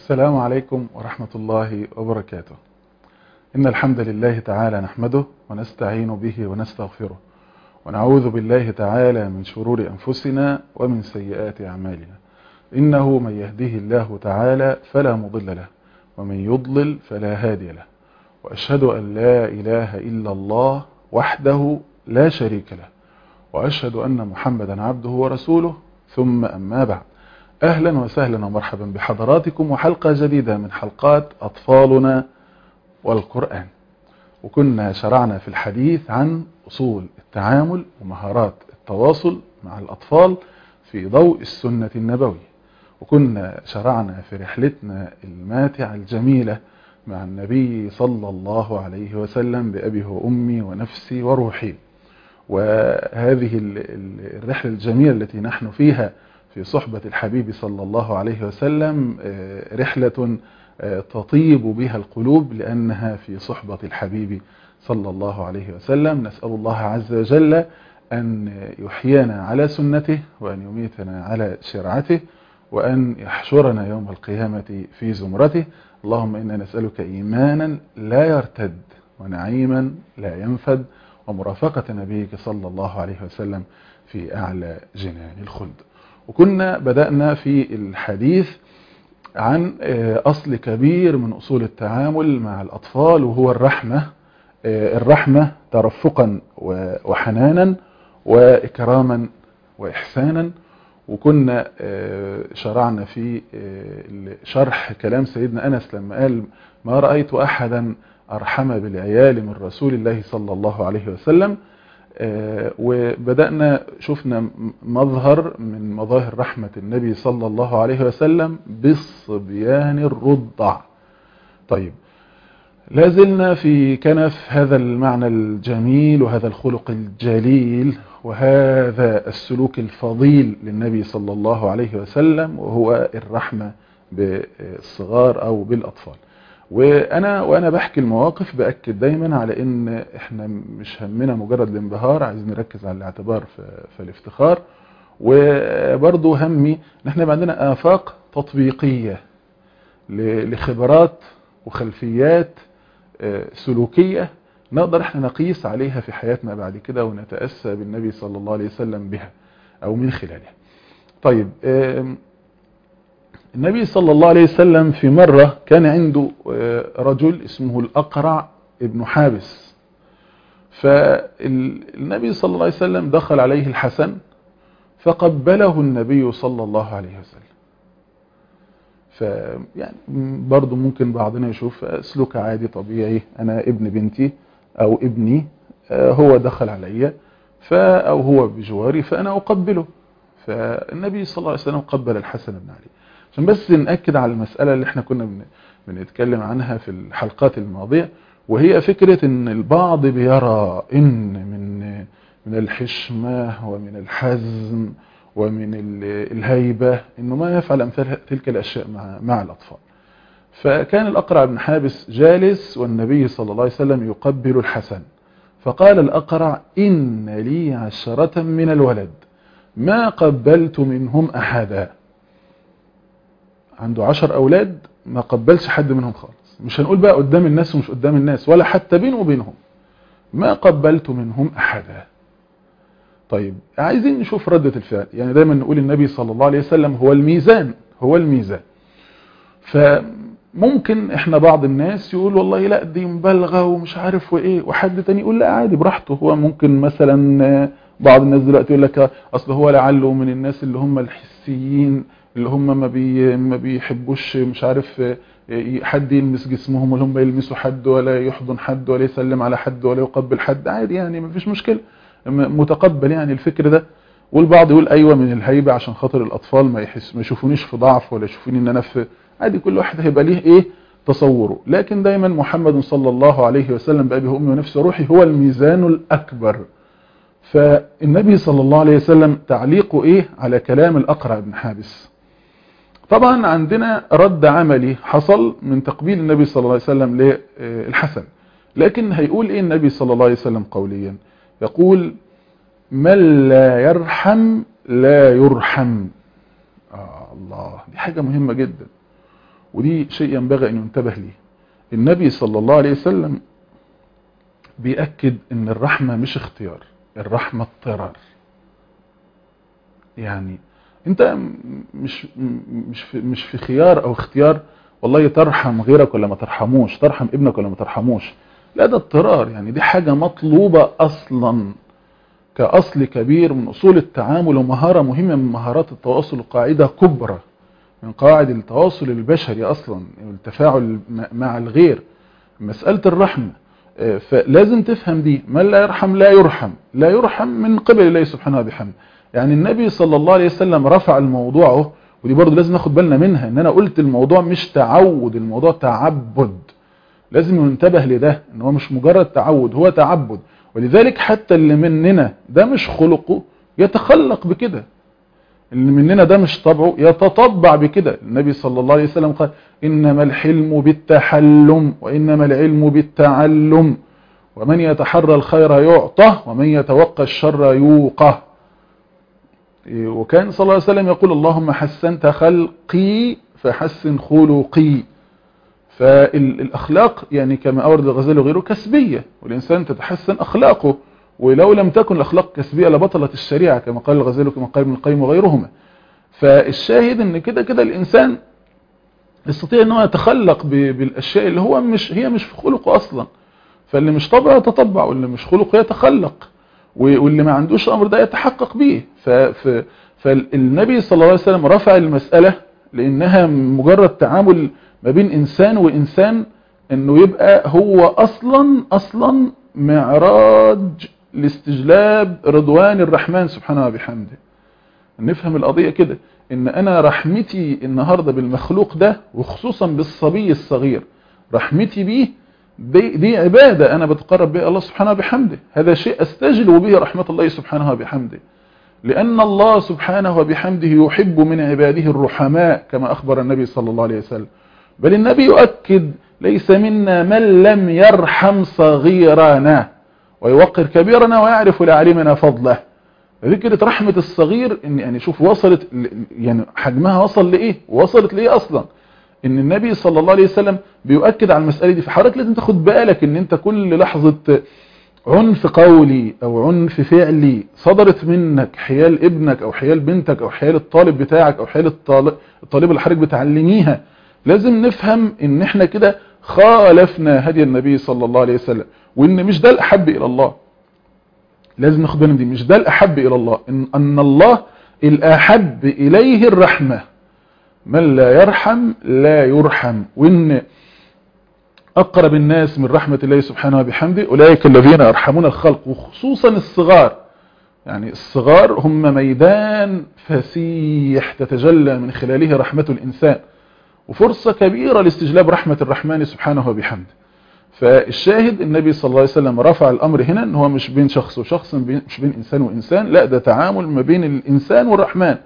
السلام عليكم ورحمة الله وبركاته إن الحمد لله تعالى نحمده ونستعين به ونستغفره ونعوذ بالله تعالى من شرور أنفسنا ومن سيئات أعمالنا إنه من يهده الله تعالى فلا مضل له ومن يضلل فلا هادي له وأشهد أن لا إله إلا الله وحده لا شريك له وأشهد أن محمدا عبده ورسوله ثم أما بعد أهلا وسهلا ومرحبا بحضراتكم وحلقة جديدة من حلقات أطفالنا والقرآن وكنا شرعنا في الحديث عن أصول التعامل ومهارات التواصل مع الأطفال في ضوء السنة النبوية وكنا شرعنا في رحلتنا الماتعة الجميلة مع النبي صلى الله عليه وسلم بأبي وأمي ونفسي وروحي وهذه الرحلة الجميلة التي نحن فيها في صحبة الحبيب صلى الله عليه وسلم رحلة تطيب بها القلوب لأنها في صحبة الحبيب صلى الله عليه وسلم نسأل الله عز وجل أن يحيينا على سنته وأن يميتنا على شرعته وأن يحشرنا يوم القيامة في زمرته اللهم إنا نسألك إيمانا لا يرتد ونعيما لا ينفد ومرافقة نبيك صلى الله عليه وسلم في أعلى جنان الخلد وكنا بدأنا في الحديث عن أصل كبير من أصول التعامل مع الأطفال وهو الرحمة الرحمة ترفقا وحنانا وإكراما وإحسانا وكنا شرعنا في شرح كلام سيدنا أنس لما قال ما رأيت أحدا أرحم بالعيال من رسول الله صلى الله عليه وسلم وبدأنا شفنا مظهر من مظاهر رحمة النبي صلى الله عليه وسلم بالصبيان الرضع طيب لازلنا في كنف هذا المعنى الجميل وهذا الخلق الجليل وهذا السلوك الفضيل للنبي صلى الله عليه وسلم وهو الرحمة بالصغار أو بالأطفال وانا وانا بحكي المواقف باكد دايما على ان احنا مش همنا مجرد الانبهار عايزين نركز على الاعتبار في, في الافتخار وبرضه همي ان احنا يبقى عندنا افاق تطبيقيه لخبرات وخلفيات سلوكيه نقدر احنا نقيس عليها في حياتنا بعد كده ونتاسى بالنبي صلى الله عليه وسلم بها او من خلالها طيب النبي صلى الله عليه وسلم في مرة كان عنده رجل اسمه الأقرع ابن حابس فالنبي صلى الله عليه وسلم دخل عليه الحسن فقبله النبي صلى الله عليه وسلم فيعني برضو ممكن بعضنا يشوف اسلوك عادي طبيعي انا ابن بنتي او ابني هو دخل علي او هو بجواري فانا اقبله فالنبي صلى الله عليه وسلم قبل الحسن بن علي عشان بس نأكد على المسألة اللي احنا كنا بنتكلم عنها في الحلقات الماضية وهي فكرة ان البعض بيرى ان من من الحشمة ومن الحزم ومن الهيبة انه ما يفعل امثال تلك الاشياء مع, مع الاطفال فكان الاقرع بن حابس جالس والنبي صلى الله عليه وسلم يقبل الحسن فقال الاقرع ان لي عشرة من الولد ما قبلت منهم احدا عنده عشر أولاد ما قبلش حد منهم خالص مش هنقول بقى قدام الناس ومش قدام الناس ولا حتى بينه وبينهم ما قبلت منهم أحدا طيب عايزين نشوف ردة الفعل يعني دايما نقول النبي صلى الله عليه وسلم هو الميزان هو الميزان فممكن احنا بعض الناس يقول والله لا دي مبالغة ومش عارف وايه وحد تاني يقول لا عادي براحته هو ممكن مثلا بعض الناس دلوقتي يقول لك اصل هو لعله من الناس اللي هم الحسيين اللي هم ما, بي ما بيحبوش مش عارف حد يلمس جسمهم ولا هم يلمسوا حد ولا يحضن حد ولا يسلم على حد ولا يقبل حد عادي يعني ما فيش مشكلة متقبل يعني الفكر ده والبعض يقول ايوه من الهيبة عشان خاطر الاطفال ما يحس ما يشوفونيش في ضعف ولا يشوفوني ان انا في عادي كل واحد هيبقى ليه ايه تصوره لكن دايما محمد صلى الله عليه وسلم بأبي وأمي ونفسي وروحي هو الميزان الأكبر فالنبي صلى الله عليه وسلم تعليقه ايه على كلام الأقرع بن حابس طبعا عندنا رد عملي حصل من تقبيل النبي صلى الله عليه وسلم للحسن لكن هيقول ايه النبي صلى الله عليه وسلم قوليا يقول من لا يرحم لا يرحم آه الله دي حاجة مهمة جدا ودي شيء ينبغي أن ينتبه ليه النبي صلى الله عليه وسلم بيأكد ان الرحمة مش اختيار الرحمة اضطرار يعني انت مش مش في, مش في خيار او اختيار والله ترحم غيرك ولا ما ترحموش ترحم ابنك ولا ما ترحموش لا ده اضطرار يعني دي حاجة مطلوبة اصلا كأصل كبير من اصول التعامل ومهارة مهمة من مهارات التواصل قاعدة كبرى من قواعد التواصل البشري اصلا التفاعل مع الغير مسألة الرحمة فلازم تفهم دي من لا يرحم لا يرحم لا يرحم من قبل الله سبحانه وبحمده يعني النبي صلى الله عليه وسلم رفع الموضوع اهو ودي برضه لازم ناخد بالنا منها ان انا قلت الموضوع مش تعود الموضوع تعبد لازم ننتبه لده ان هو مش مجرد تعود هو تعبد ولذلك حتى اللي مننا ده مش خلقه يتخلق بكده اللي مننا ده مش طبعه يتطبع بكده النبي صلى الله عليه وسلم قال إنما الحلم بالتحلم وإنما العلم بالتعلم ومن يتحرى الخير يعطى ومن يتوقى الشر يوقى وكان صلى الله عليه وسلم يقول اللهم حسنت خلقي فحسن خلقي فالأخلاق يعني كما أورد الغزالي وغيره كسبية والإنسان تتحسن أخلاقه ولو لم تكن الأخلاق كسبية لبطلت الشريعة كما قال الغزالي وكما قال ابن القيم وغيرهما فالشاهد ان كده كده الإنسان يستطيع ان هو يتخلق بالأشياء اللي هو مش هي مش في خلقه أصلا فاللي مش طبعه يتطبع واللي مش خلقه يتخلق واللي ما عندوش الأمر ده يتحقق به فالنبي صلى الله عليه وسلم رفع المسألة لأنها مجرد تعامل ما بين إنسان وإنسان انه يبقى هو أصلا أصلا معراج لاستجلاب رضوان الرحمن سبحانه وبحمده نفهم القضية كده ان انا رحمتي النهاردة بالمخلوق ده وخصوصا بالصبي الصغير رحمتي بيه دي, دي عبادة انا بتقرب بها الله سبحانه وبحمده هذا شيء استجلب به رحمة الله سبحانه وبحمده لأن الله سبحانه وبحمده يحب من عباده الرحماء كما أخبر النبي صلى الله عليه وسلم بل النبي يؤكد ليس منا من لم يرحم صغيرنا ويوقر كبيرنا ويعرف لعلمنا فضله ذكرت رحمة الصغير ان يعني شوف وصلت يعني حجمها وصل لايه وصلت لايه اصلا ان النبي صلى الله عليه وسلم بيؤكد على المسألة دي فحضرتك لازم تاخد بالك ان انت كل لحظة عنف قولي او عنف فعلي صدرت منك حيال ابنك او حيال بنتك او حيال الطالب بتاعك او حيال الطالب, الطالب اللي حضرتك بتعلميها لازم نفهم ان احنا كده خالفنا هدي النبي صلى الله عليه وسلم وان مش ده الاحب الى الله لازم ناخد بالنا دي مش ده الاحب الى الله ان, أن الله الاحب اليه الرحمة من لا يرحم لا يرحم وان اقرب الناس من رحمة الله سبحانه وبحمده اولئك الذين يرحمون الخلق وخصوصا الصغار يعني الصغار هم ميدان فسيح تتجلى من خلاله رحمة الانسان وفرصة كبيرة لاستجلاب رحمة الرحمن سبحانه وبحمده فالشاهد النبي صلى الله عليه وسلم رفع الأمر هنا ان هو مش بين شخص وشخص مش بين إنسان وإنسان لا ده تعامل ما بين الإنسان والرحمن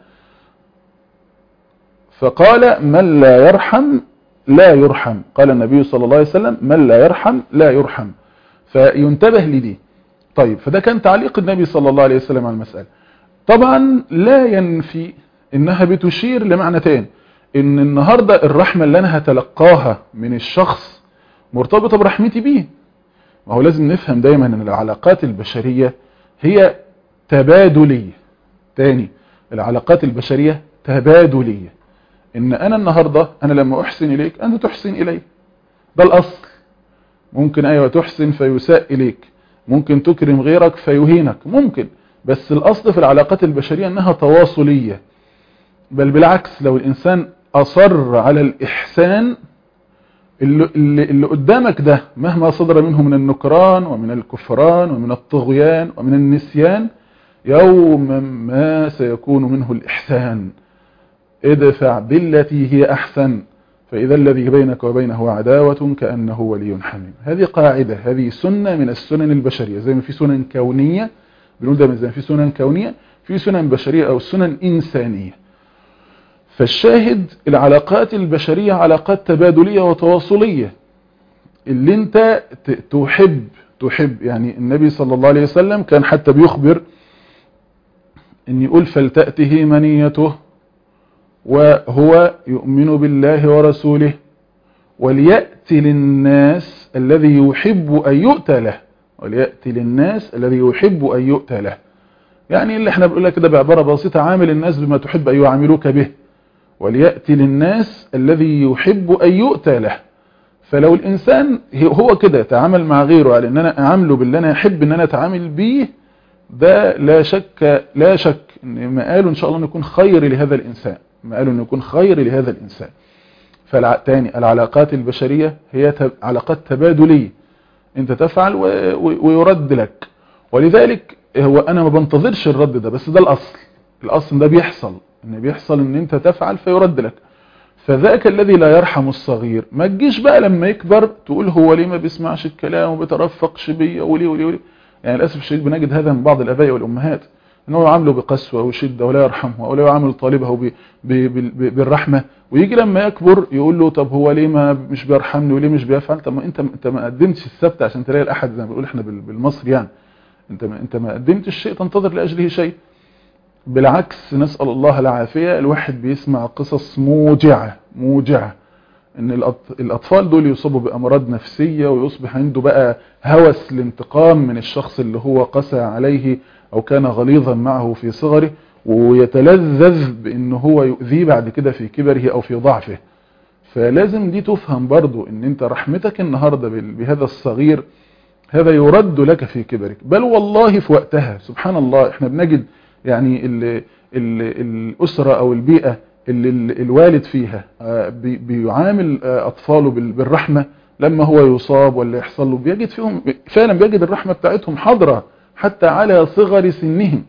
فقال من لا يرحم لا يرحم قال النبي صلى الله عليه وسلم من لا يرحم لا يرحم فينتبه لدي طيب فده كان تعليق النبي صلى الله عليه وسلم على المسألة طبعا لا ينفي انها بتشير لمعنتين ان النهاردة الرحمة اللي انا هتلقاها من الشخص مرتبطة برحمتي بيه ما هو لازم نفهم دايما ان العلاقات البشرية هي تبادلية تاني العلاقات البشرية تبادلية ان انا النهاردة انا لما احسن اليك انت تحسن الي ده الاصل ممكن ايوه تحسن فيساء اليك ممكن تكرم غيرك فيهينك ممكن بس الاصل في العلاقات البشرية انها تواصلية بل بالعكس لو الانسان اصر على الاحسان اللي, اللي قدامك ده مهما صدر منه من النكران ومن الكفران ومن الطغيان ومن النسيان يوما ما سيكون منه الإحسان ادفع بالتي هي أحسن فإذا الذي بينك وبينه عداوة كأنه ولي حميم هذه قاعدة هذه سنة من السنن البشرية زي ما في سنن كونية بنقول ده زي ما في سنن كونية في سنن بشرية أو سنن إنسانية فالشاهد العلاقات البشرية علاقات تبادلية وتواصلية اللي انت تحب تحب يعني النبي صلى الله عليه وسلم كان حتى بيخبر ان يقول فلتأته منيته وهو يؤمن بالله ورسوله وليأتي للناس الذي يحب أن يؤتى له وليأتي للناس الذي يحب أن يؤتى له يعني اللي احنا بنقولها كده بعبارة بسيطة عامل الناس بما تحب أن يعاملوك به وليأتي للناس الذي يحب أن يؤتى له فلو الإنسان هو كده تعامل مع غيره على أن أنا أعامله باللي أنا أحب أن أنا أتعامل به ده لا شك لا شك ان مقاله إن شاء الله أن يكون خير لهذا الإنسان مقاله أن يكون خير لهذا الإنسان فالتاني العلاقات البشرية هي علاقات تبادلية انت تفعل ويرد لك ولذلك هو انا ما بنتظرش الرد ده بس ده الاصل الاصل ده بيحصل ان بيحصل ان انت تفعل فيرد لك فذاك الذي لا يرحم الصغير ما تجيش بقى لما يكبر تقول هو ليه ما بيسمعش الكلام وبيترفقش بيا وليه وليه وليه يعني للاسف الشديد بنجد هذا من بعض الاباء والامهات ان هو يعامله بقسوه وشده ولا يرحمه ولا يعامل طالبه ب ب ب بالرحمه ويجي لما يكبر يقول له طب هو ليه ما مش بيرحمني وليه مش بيفعل طب ما انت انت ما قدمتش السبت عشان تلاقي الاحد زي ما بنقول احنا بالمصري يعني انت ما انت ما قدمتش الشيء تنتظر لاجله شيء بالعكس نسال الله العافيه الواحد بيسمع قصص موجعه موجعه ان الاطفال دول يصابوا بامراض نفسيه ويصبح عنده بقى هوس الانتقام من الشخص اللي هو قسى عليه او كان غليظا معه في صغره ويتلذذ بان هو يؤذيه بعد كده في كبره او في ضعفه فلازم دي تفهم برضو ان انت رحمتك النهاردة بهذا الصغير هذا يرد لك في كبرك بل والله في وقتها سبحان الله احنا بنجد يعني ال ال الاسرة او البيئة اللي الوالد فيها بيعامل اطفاله بالرحمة لما هو يصاب ولا يحصل له بيجد فيهم فعلا بيجد الرحمة بتاعتهم حاضرة حتى على صغر سنهم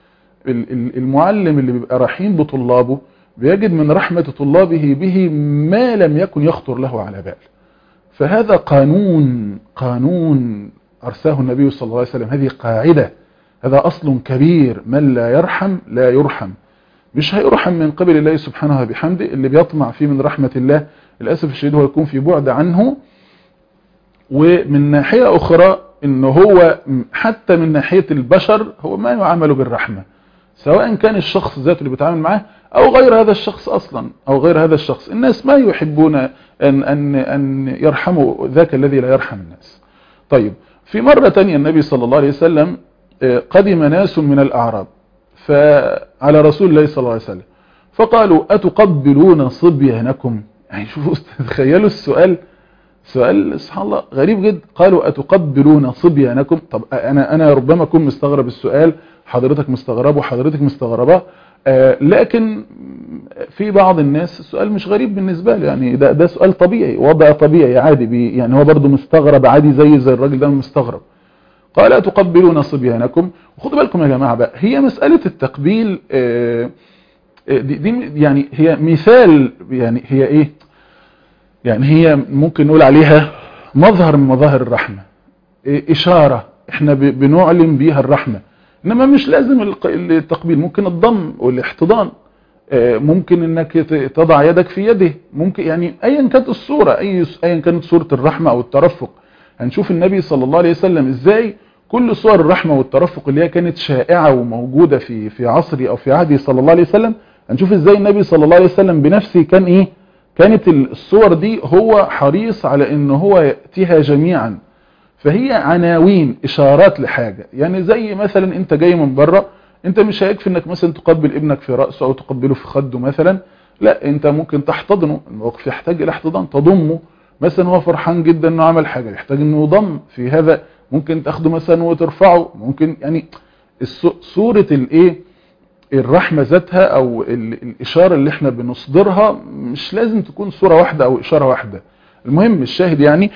المعلم اللي بيبقى رحيم بطلابه بيجد من رحمة طلابه به ما لم يكن يخطر له على بال فهذا قانون قانون أرساه النبي صلى الله عليه وسلم هذه قاعدة هذا أصل كبير من لا يرحم لا يرحم مش هيرحم من قبل الله سبحانه وبحمده اللي بيطمع فيه من رحمة الله للأسف الشديد هو يكون في بعد عنه ومن ناحية أخرى إن هو حتى من ناحية البشر هو ما يعامل بالرحمة سواء كان الشخص ذاته اللي بيتعامل معاه أو غير هذا الشخص أصلا أو غير هذا الشخص الناس ما يحبون أن, أن, أن يرحموا ذاك الذي لا يرحم الناس طيب في مرة تانية النبي صلى الله عليه وسلم قدم ناس من الأعراب فعلى رسول الله صلى الله عليه وسلم فقالوا أتقبلون صبيانكم يعني شوفوا تخيلوا السؤال سؤال سبحان الله غريب جدا قالوا أتقبلون صبيانكم طب أنا, أنا ربما أكون مستغرب السؤال حضرتك مستغربه وحضرتك مستغربه آه لكن في بعض الناس السؤال مش غريب بالنسبة له يعني ده, ده سؤال طبيعي وضع طبيعي عادي بي يعني هو برضه مستغرب عادي زي زي الراجل ده مستغرب قال أتقبلون صبيانكم وخدوا بالكم يا جماعة بقى هي مسألة التقبيل آه دي, دي يعني هي مثال يعني هي ايه يعني هي ممكن نقول عليها مظهر من مظاهر الرحمة إيه إشارة احنا بنعلم بيها الرحمة انما مش لازم التقبيل ممكن الضم والاحتضان ممكن انك تضع يدك في يده ممكن يعني ايا كانت الصورة اي ايا كانت صورة الرحمة او الترفق هنشوف النبي صلى الله عليه وسلم ازاي كل صور الرحمة والترفق اللي هي كانت شائعة وموجودة في في عصري او في عهده صلى الله عليه وسلم هنشوف ازاي النبي صلى الله عليه وسلم بنفسه كان ايه كانت الصور دي هو حريص على ان هو يأتيها جميعا فهي عناوين اشارات لحاجة يعني زي مثلا انت جاي من بره انت مش هيكفي انك مثلا تقبل ابنك في رأسه او تقبله في خده مثلا لا انت ممكن تحتضنه الموقف يحتاج الى احتضان تضمه مثلا هو فرحان جدا انه عمل حاجة يحتاج انه يضم في هذا ممكن تاخده مثلا وترفعه ممكن يعني صورة الايه الرحمة ذاتها او الاشارة اللي احنا بنصدرها مش لازم تكون صورة واحدة او اشارة واحدة المهم الشاهد يعني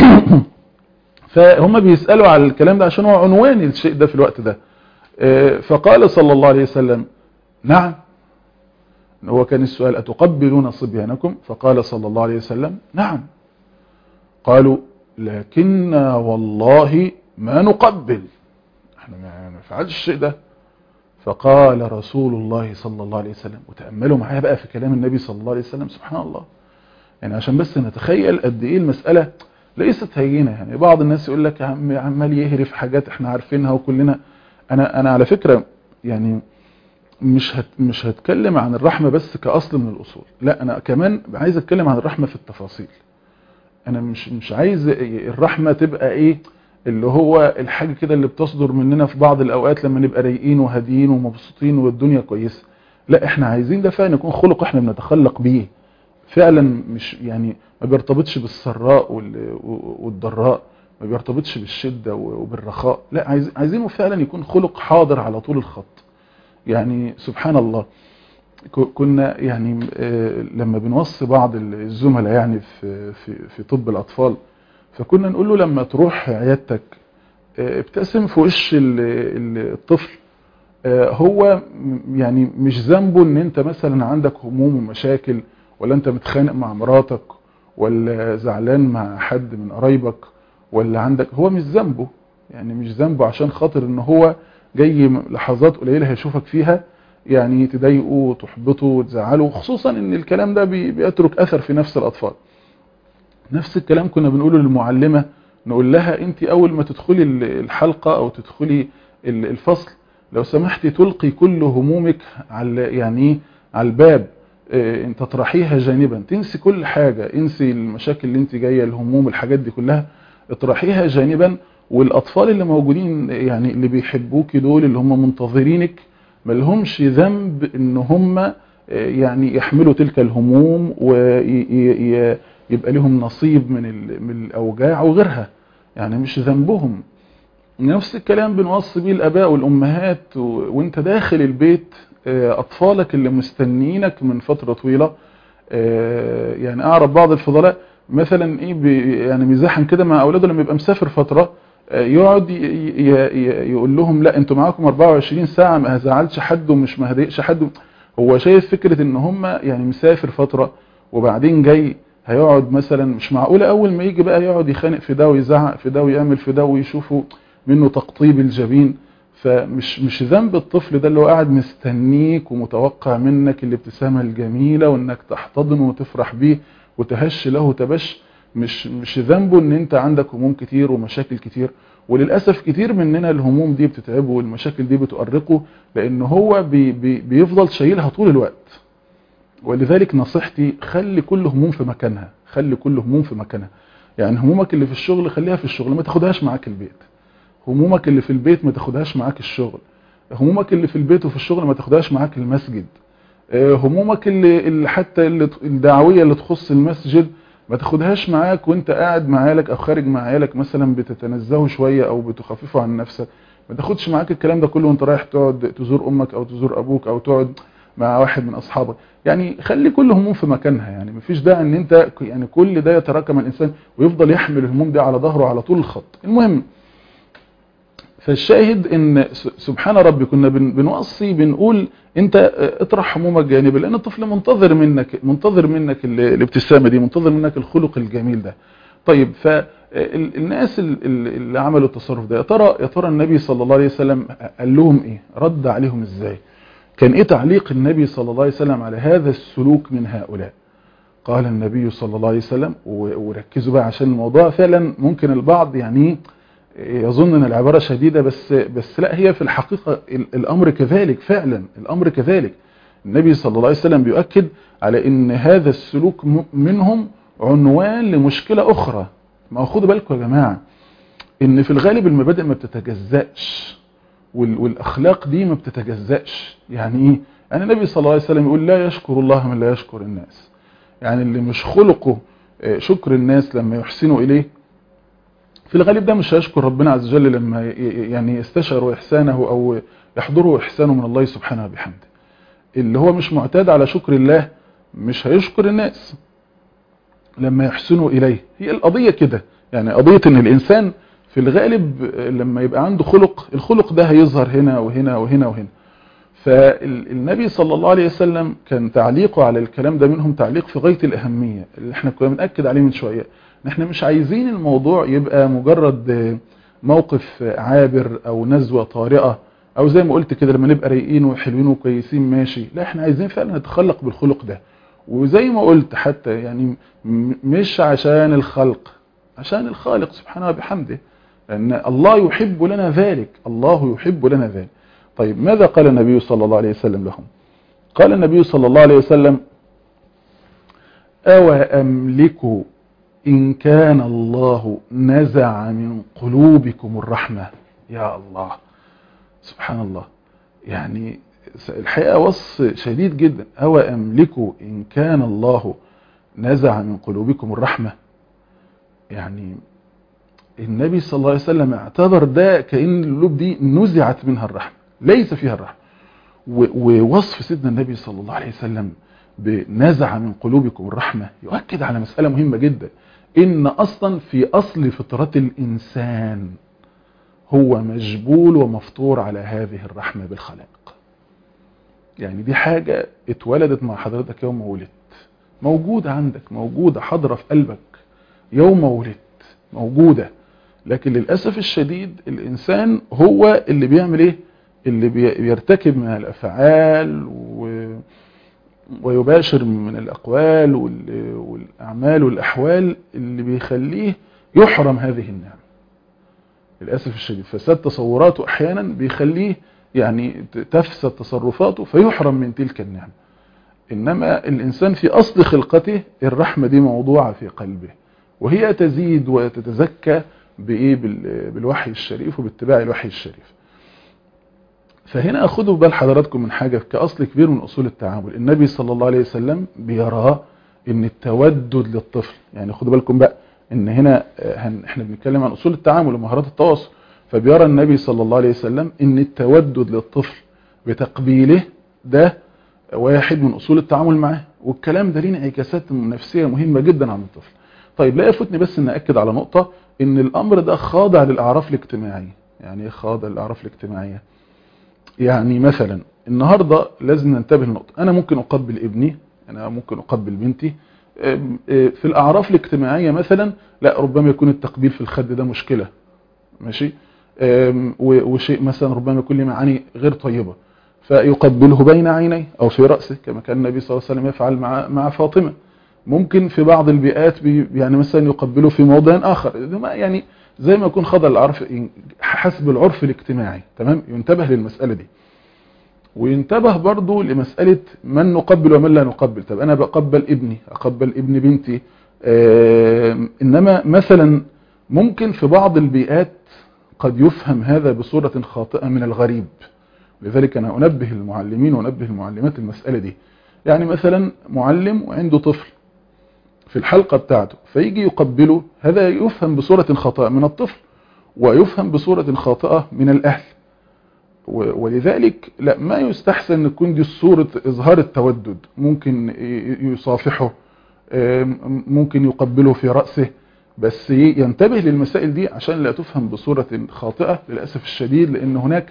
فهم بيسألوا على الكلام ده عشان هو عنوان الشيء ده في الوقت ده فقال صلى الله عليه وسلم نعم هو كان السؤال أتقبلون صبيانكم فقال صلى الله عليه وسلم نعم قالوا لكن والله ما نقبل احنا ما نفعلش الشيء ده فقال رسول الله صلى الله عليه وسلم وتأملوا معايا بقى في كلام النبي صلى الله عليه وسلم سبحان الله يعني عشان بس نتخيل قد ايه المسألة ليست هينة يعني بعض الناس يقول لك عمال يهري في حاجات احنا عارفينها وكلنا انا انا على فكرة يعني مش هت مش هتكلم عن الرحمة بس كأصل من الأصول لا أنا كمان عايز أتكلم عن الرحمة في التفاصيل انا مش مش عايز الرحمة تبقى ايه اللي هو الحاجة كده اللي بتصدر مننا في بعض الاوقات لما نبقى رايقين وهاديين ومبسوطين والدنيا كويسة لا احنا عايزين ده فعلا يكون خلق احنا بنتخلق بيه فعلا مش يعني ما بيرتبطش بالسراء والضراء ما بيرتبطش بالشدة وبالرخاء لا عايز عايزينه فعلا يكون خلق حاضر على طول الخط يعني سبحان الله كنا يعني لما بنوصي بعض الزملاء يعني في في في طب الاطفال فكنا نقول له لما تروح عيادتك ابتسم في وش الطفل هو يعني مش ذنبه ان انت مثلا عندك هموم ومشاكل ولا انت متخانق مع مراتك ولا زعلان مع حد من قرايبك ولا عندك هو مش ذنبه يعني مش ذنبه عشان خاطر ان هو جاي لحظات قليله هيشوفك فيها يعني تضايقه وتحبطه وتزعله خصوصا ان الكلام ده بيترك اثر في نفس الاطفال نفس الكلام كنا بنقوله للمعلمه نقول لها انت اول ما تدخلي الحلقه او تدخلي الفصل لو سمحتي تلقي كل همومك على يعني على الباب انت تطرحيها جانبا تنسي كل حاجة انسي المشاكل اللي انت جاية الهموم الحاجات دي كلها اطرحيها جانبا والاطفال اللي موجودين يعني اللي بيحبوك دول اللي هم منتظرينك ما لهمش ذنب ان هم يعني يحملوا تلك الهموم ويبقى لهم نصيب من من الاوجاع وغيرها يعني مش ذنبهم نفس الكلام بنوصي بيه الاباء والامهات وانت داخل البيت اطفالك اللي مستنينك من فترة طويلة يعني اعرف بعض الفضلاء مثلا ايه يعني مزاحا كده مع اولاده لما يبقى مسافر فترة يقعد يقول لهم لا انتوا معاكم 24 ساعة ما هزعلش حد ومش ما هضايقش حد هو شايف فكرة ان هم يعني مسافر فترة وبعدين جاي هيقعد مثلا مش معقولة اول ما يجي بقى يقعد يخانق في ده ويزعق في ده ويعمل في ده ويشوفوا منه تقطيب الجبين فمش مش ذنب الطفل ده اللي هو قاعد مستنيك ومتوقع منك الابتسامة الجميلة وانك تحتضنه وتفرح بيه وتهش له تبش مش مش ذنبه ان انت عندك هموم كتير ومشاكل كتير وللأسف كتير مننا الهموم دي بتتعبه والمشاكل دي بتؤرقه لان هو بي بي بيفضل شايلها طول الوقت ولذلك نصيحتي خلي كل هموم في مكانها خلي كل هموم في مكانها يعني همومك اللي في الشغل خليها في الشغل ما تاخدهاش معاك البيت همومك اللي في البيت ما تاخدهاش معاك الشغل همومك اللي في البيت وفي الشغل ما تاخدهاش معاك المسجد همومك اللي, اللي حتى اللي الدعوية اللي تخص المسجد ما تاخدهاش معاك وانت قاعد مع عيالك او خارج مع عيالك مثلا بتتنزهوا شوية او بتخففوا عن نفسك ما تاخدش معاك الكلام ده كله وانت رايح تقعد تزور امك او تزور ابوك او تقعد مع واحد من اصحابك يعني خلي كل هموم في مكانها يعني مفيش داعي ان انت يعني كل ده يتراكم الانسان ويفضل يحمل الهموم دي على ظهره على طول الخط المهم فالشاهد ان سبحان ربي كنا بنوصي بنقول انت اطرح همومك جانبا لان الطفل منتظر منك منتظر منك الابتسامه دي منتظر منك الخلق الجميل ده طيب فالناس اللي عملوا التصرف ده يا ترى يا ترى النبي صلى الله عليه وسلم قال لهم ايه رد عليهم ازاي كان ايه تعليق النبي صلى الله عليه وسلم على هذا السلوك من هؤلاء قال النبي صلى الله عليه وسلم وركزوا بقى عشان الموضوع فعلا ممكن البعض يعني يظن ان العبارة شديدة بس بس لا هي في الحقيقة الامر كذلك فعلا الامر كذلك النبي صلى الله عليه وسلم بيؤكد على ان هذا السلوك منهم عنوان لمشكلة اخرى ما خدوا بالكم يا جماعة ان في الغالب المبادئ ما بتتجزأش والاخلاق دي ما بتتجزأش يعني ايه يعني النبي صلى الله عليه وسلم يقول لا يشكر الله من لا يشكر الناس يعني اللي مش خلقه شكر الناس لما يحسنوا اليه في الغالب ده مش هيشكر ربنا عز وجل لما يعني يستشعر إحسانه أو يحضره إحسانه من الله سبحانه وبحمده اللي هو مش معتاد على شكر الله مش هيشكر الناس لما يحسنوا إليه هي القضية كده يعني قضية ان الإنسان في الغالب لما يبقى عنده خلق الخلق ده هيظهر هنا وهنا وهنا وهنا فالنبي صلى الله عليه وسلم كان تعليقه على الكلام ده منهم تعليق في غاية الأهمية اللي احنا كنا بنأكد عليه من شوية احنا مش عايزين الموضوع يبقى مجرد موقف عابر او نزوة طارئة او زي ما قلت كده لما نبقى رايقين وحلوين وكويسين ماشي لا احنا عايزين فعلا نتخلق بالخلق ده وزي ما قلت حتى يعني مش عشان الخلق عشان الخالق سبحانه وبحمده لان الله يحب لنا ذلك الله يحب لنا ذلك طيب ماذا قال النبي صلى الله عليه وسلم لهم قال النبي صلى الله عليه وسلم أو أملك إن كان الله نزع من قلوبكم الرحمة يا الله سبحان الله يعني الحقيقة وصف شديد جدا أو أملكوا إن كان الله نزع من قلوبكم الرحمة يعني النبي صلى الله عليه وسلم اعتبر ده كأن القلوب دي نزعت منها الرحمة ليس فيها الرحمة ووصف سيدنا النبي صلى الله عليه وسلم بنزع من قلوبكم الرحمة يؤكد على مسألة مهمة جدا إن أصلا في أصل فطرة الإنسان هو مجبول ومفطور على هذه الرحمة بالخلق يعني دي حاجة اتولدت مع حضرتك يوم ولدت موجودة عندك موجودة حاضرة في قلبك يوم ولدت موجودة لكن للأسف الشديد الإنسان هو اللي بيعمل إيه اللي بيرتكب من الأفعال و... ويباشر من الأقوال وال... والأعمال والأحوال اللي بيخليه يحرم هذه النعمة للأسف الشديد فساد تصوراته أحيانا بيخليه يعني تفسد تصرفاته فيحرم من تلك النعمة إنما الإنسان في أصل خلقته الرحمة دي موضوعة في قلبه وهي تزيد وتتزكى بإيه بالوحي الشريف وباتباع الوحي الشريف فهنا أخذوا بال حضراتكم من حاجة كأصل كبير من أصول التعامل النبي صلى الله عليه وسلم بيراه ان التودد للطفل يعني خدوا بالكم بقى ان هنا احنا بنتكلم عن أصول التعامل ومهارات التواصل فبيرى النبي صلى الله عليه وسلم ان التودد للطفل بتقبيله ده واحد من أصول التعامل معاه والكلام ده ليه انعكاسات نفسية مهمة جدا عن الطفل طيب لا يفوتني بس ان أكد على نقطة ان الأمر ده خاضع للأعراف الاجتماعية يعني ايه خاضع للأعراف الاجتماعية يعني مثلا النهاردة لازم ننتبه لنقطة أنا ممكن أقبل ابني أنا ممكن أقبل بنتي في الأعراف الاجتماعية مثلا لا ربما يكون التقبيل في الخد ده مشكلة ماشي وشيء مثلا ربما يكون له معاني غير طيبة فيقبله بين عينيه أو في رأسه كما كان النبي صلى الله عليه وسلم يفعل مع مع فاطمة ممكن في بعض البيئات يعني مثلا يقبله في موضع آخر يعني زي ما يكون خضع العرف حسب العرف الاجتماعي تمام ينتبه للمسألة دي وينتبه برضو لمسألة من نقبل ومن لا نقبل طب أنا بقبل ابني أقبل ابن بنتي آه إنما مثلا ممكن في بعض البيئات قد يفهم هذا بصورة خاطئة من الغريب لذلك أنا أنبه المعلمين وأنبه المعلمات المسألة دي يعني مثلا معلم وعنده طفل في الحلقة بتاعته فيجي يقبله هذا يفهم بصورة خاطئة من الطفل ويفهم بصورة خاطئة من الأهل ولذلك لا ما يستحسن ان تكون دي صورة اظهار التودد ممكن يصافحه ممكن يقبله في رأسه بس ينتبه للمسائل دي عشان لا تفهم بصورة خاطئة للأسف الشديد لأن هناك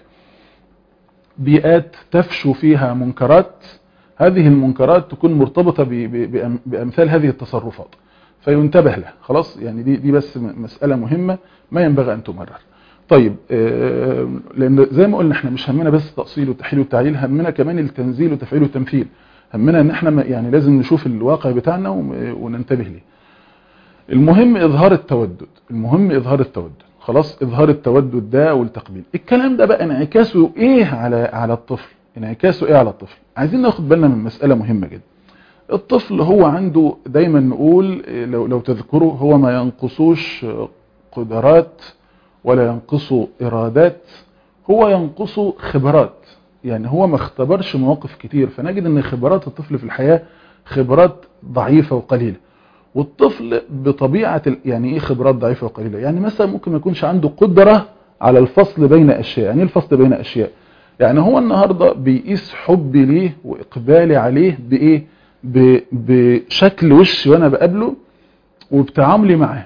بيئات تفشو فيها منكرات هذه المنكرات تكون مرتبطة بأمثال هذه التصرفات فينتبه لها خلاص يعني دي, دي بس مسألة مهمة ما ينبغي أن تمرر طيب لأن زي ما قلنا احنا مش همنا بس تأصيل وتحليل وتعليل همنا كمان التنزيل وتفعيل والتمثيل همنا ان احنا يعني لازم نشوف الواقع بتاعنا وننتبه ليه المهم إظهار التودد المهم إظهار التودد خلاص إظهار التودد ده والتقبيل الكلام ده بقى انعكاسه ايه على على الطفل انعكاسه ايه على الطفل عايزين ناخد بالنا من مسألة مهمة جدا الطفل هو عنده دايما نقول لو, لو تذكروا هو ما ينقصوش قدرات ولا ينقص إرادات هو ينقص خبرات يعني هو ما اختبرش مواقف كتير فنجد ان خبرات الطفل في الحياة خبرات ضعيفة وقليلة والطفل بطبيعة يعني ايه خبرات ضعيفة وقليلة يعني مثلا ممكن ما يكونش عنده قدرة على الفصل بين اشياء يعني ايه الفصل بين اشياء يعني هو النهاردة بيقيس حبي ليه واقبالي عليه بايه بشكل وش وانا بقابله وبتعاملي معاه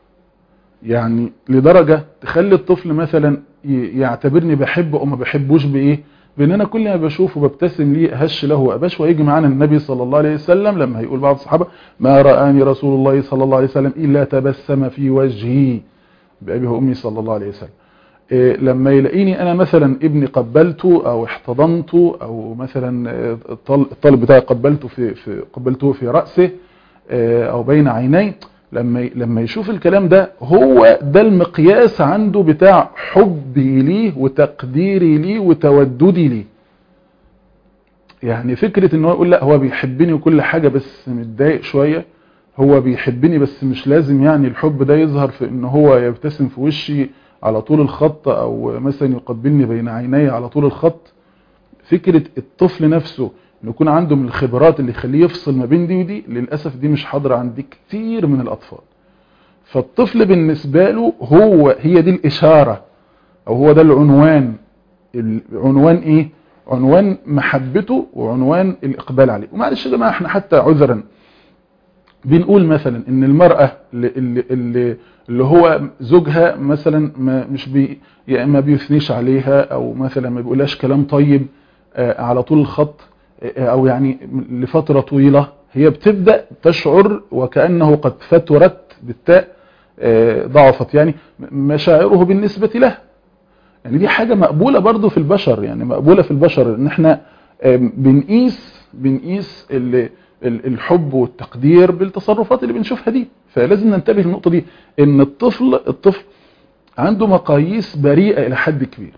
يعني لدرجة تخلي الطفل مثلا يعتبرني بحبه او ما بحبوش بايه بان انا كل ما بشوفه ببتسم ليه هش له واباش ويجي معانا النبي صلى الله عليه وسلم لما هيقول بعض الصحابة ما رآني رسول الله صلى الله عليه وسلم الا تبسم في وجهي بأبي وامي صلى الله عليه وسلم إيه لما يلاقيني انا مثلا ابني قبلته او احتضنته او مثلا الطالب بتاعي قبلته في, في قبلته في رأسه او بين عينيه لما لما يشوف الكلام ده هو ده المقياس عنده بتاع حبي ليه وتقديري ليه وتوددي ليه يعني فكرة ان هو يقول لا هو بيحبني وكل حاجة بس متضايق شوية هو بيحبني بس مش لازم يعني الحب ده يظهر في ان هو يبتسم في وشي على طول الخط او مثلا يقبلني بين عيني على طول الخط فكرة الطفل نفسه انه يكون عنده من الخبرات اللي يخليه يفصل ما بين دي ودي للأسف دي مش حاضرة عند كتير من الأطفال فالطفل بالنسبة له هو هي دي الإشارة أو هو ده العنوان العنوان إيه عنوان محبته وعنوان الإقبال عليه ومعلش يا جماعة احنا حتى عذرا بنقول مثلا ان المرأة اللي, اللي, اللي هو زوجها مثلا ما مش بي يا اما بيثنيش عليها او مثلا ما بيقولهاش كلام طيب على طول الخط او يعني لفترة طويلة هي بتبدأ تشعر وكأنه قد فترت بالتاء ضعفت يعني مشاعره بالنسبة له يعني دي حاجة مقبولة برضو في البشر يعني مقبولة في البشر ان احنا بنقيس بنقيس اللي الحب والتقدير بالتصرفات اللي بنشوفها دي فلازم ننتبه للنقطة دي ان الطفل الطفل عنده مقاييس بريئة الى حد كبير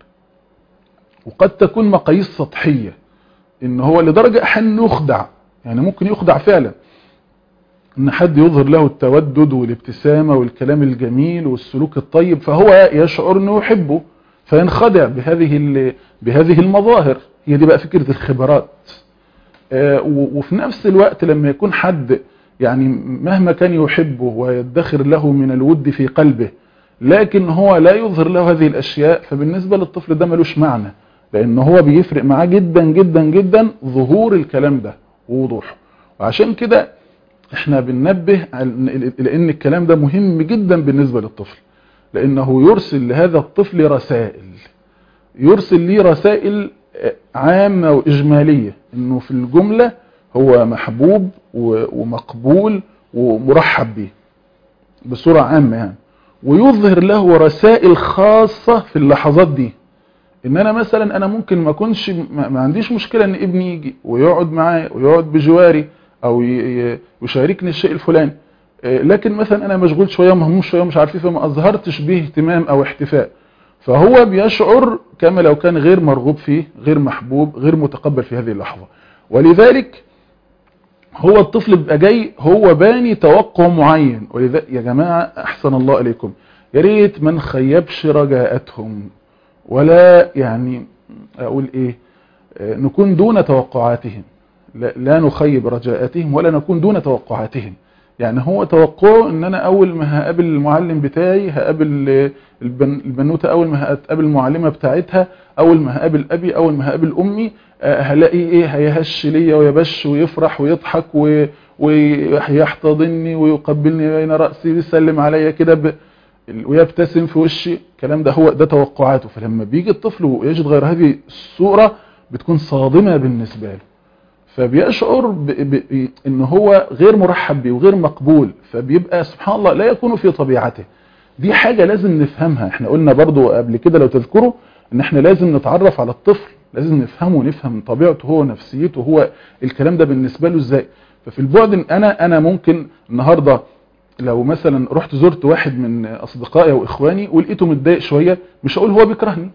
وقد تكون مقاييس سطحية ان هو لدرجة احيانا يخدع يعني ممكن يخدع فعلا ان حد يظهر له التودد والابتسامة والكلام الجميل والسلوك الطيب فهو يشعر انه يحبه فينخدع بهذه بهذه المظاهر هي دي بقى فكرة الخبرات وفي نفس الوقت لما يكون حد يعني مهما كان يحبه ويدخر له من الود في قلبه لكن هو لا يظهر له هذه الأشياء فبالنسبة للطفل ده ملوش معنى لأن هو بيفرق معاه جدا جدا جدا ظهور الكلام ده ووضوحه وعشان كده احنا بننبه لأن الكلام ده مهم جدا بالنسبة للطفل لأنه يرسل لهذا الطفل رسائل يرسل لي رسائل عامة وإجمالية انه في الجملة هو محبوب ومقبول ومرحب به بصورة عامة يعني ويظهر له رسائل خاصة في اللحظات دي ان انا مثلا انا ممكن ما اكونش ما عنديش مشكلة ان ابني يجي ويقعد معايا ويقعد بجواري او يشاركني الشيء الفلاني لكن مثلا انا مشغول شوية مهموم شوية مش عارف فما اظهرتش به اهتمام او احتفاء فهو بيشعر كما لو كان غير مرغوب فيه غير محبوب غير متقبل في هذه اللحظة ولذلك هو الطفل بيبقى جاي هو باني توقع معين ولذلك يا جماعة احسن الله عليكم يا ريت ما نخيبش رجاءتهم ولا يعني اقول ايه نكون دون توقعاتهم لا, لا نخيب رجاءتهم ولا نكون دون توقعاتهم يعني هو توقعه ان انا اول ما هقابل المعلم بتاعي هقابل البنوتة اول ما هقابل المعلمة بتاعتها اول ما هقابل ابي اول ما هقابل امي هلاقي ايه هيهش ليا ويبش ويفرح ويضحك ويحتضني ويقبلني بين رأسي ويسلم عليا كده ب... ويبتسم في وشي الكلام ده هو ده توقعاته فلما بيجي الطفل ويجد غير هذه الصورة بتكون صادمة بالنسبة له فبيشعر ب... ب... ان هو غير مرحب به وغير مقبول فبيبقى سبحان الله لا يكون في طبيعته دي حاجة لازم نفهمها احنا قلنا برضو قبل كده لو تذكروا ان احنا لازم نتعرف على الطفل لازم نفهمه ونفهم طبيعته هو نفسيته هو الكلام ده بالنسبة له ازاي ففي البعد انا انا ممكن النهاردة لو مثلا رحت زرت واحد من اصدقائي واخواني ولقيته متضايق شوية مش هقول هو بيكرهني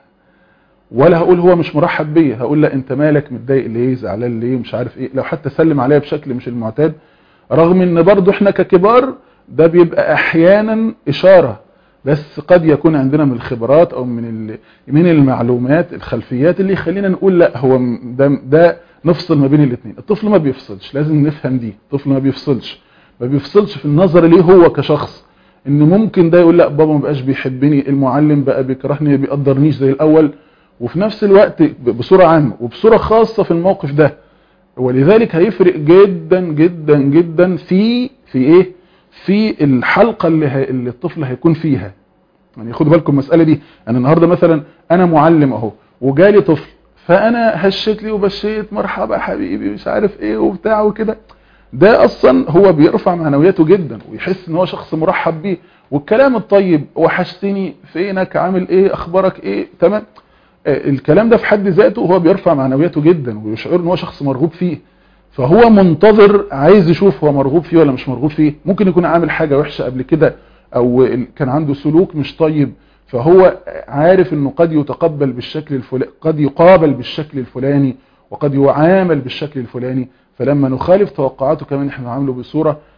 ولا هقول هو مش مرحب بيا هقول لا انت مالك متضايق ليه زعلان ليه مش عارف ايه لو حتى سلم عليا بشكل مش المعتاد رغم ان برضو احنا ككبار ده بيبقى احيانا اشارة بس قد يكون عندنا من الخبرات او من من المعلومات الخلفيات اللي يخلينا نقول لا هو ده, ده نفصل ما بين الاثنين الطفل ما بيفصلش لازم نفهم دي الطفل ما بيفصلش ما بيفصلش في النظر ليه هو كشخص ان ممكن ده يقول لا بابا ما بقاش بيحبني المعلم بقى بيكرهني ما بيقدرنيش زي الاول وفي نفس الوقت بصورة عامة وبصورة خاصة في الموقف ده ولذلك هيفرق جدا جدا جدا في في ايه في الحلقة اللي, هي اللي الطفل هيكون فيها يعني خدوا بالكم المسألة دي انا النهاردة مثلا انا معلم اهو وجالي طفل فانا هشيت لي وبشيت مرحبا حبيبي مش عارف ايه وبتاع وكده ده اصلا هو بيرفع معنوياته جدا ويحس ان هو شخص مرحب بيه والكلام الطيب وحشتني فينك عامل ايه اخبارك ايه تمام الكلام ده في حد ذاته هو بيرفع معنوياته جدا ويشعر ان هو شخص مرغوب فيه فهو منتظر عايز يشوف هو مرغوب فيه ولا مش مرغوب فيه ممكن يكون عامل حاجة وحشة قبل كده او كان عنده سلوك مش طيب فهو عارف انه قد يتقبل بالشكل الفلاني قد يقابل بالشكل الفلاني وقد يعامل بالشكل الفلاني فلما نخالف توقعاته كمان احنا نعامله بصورة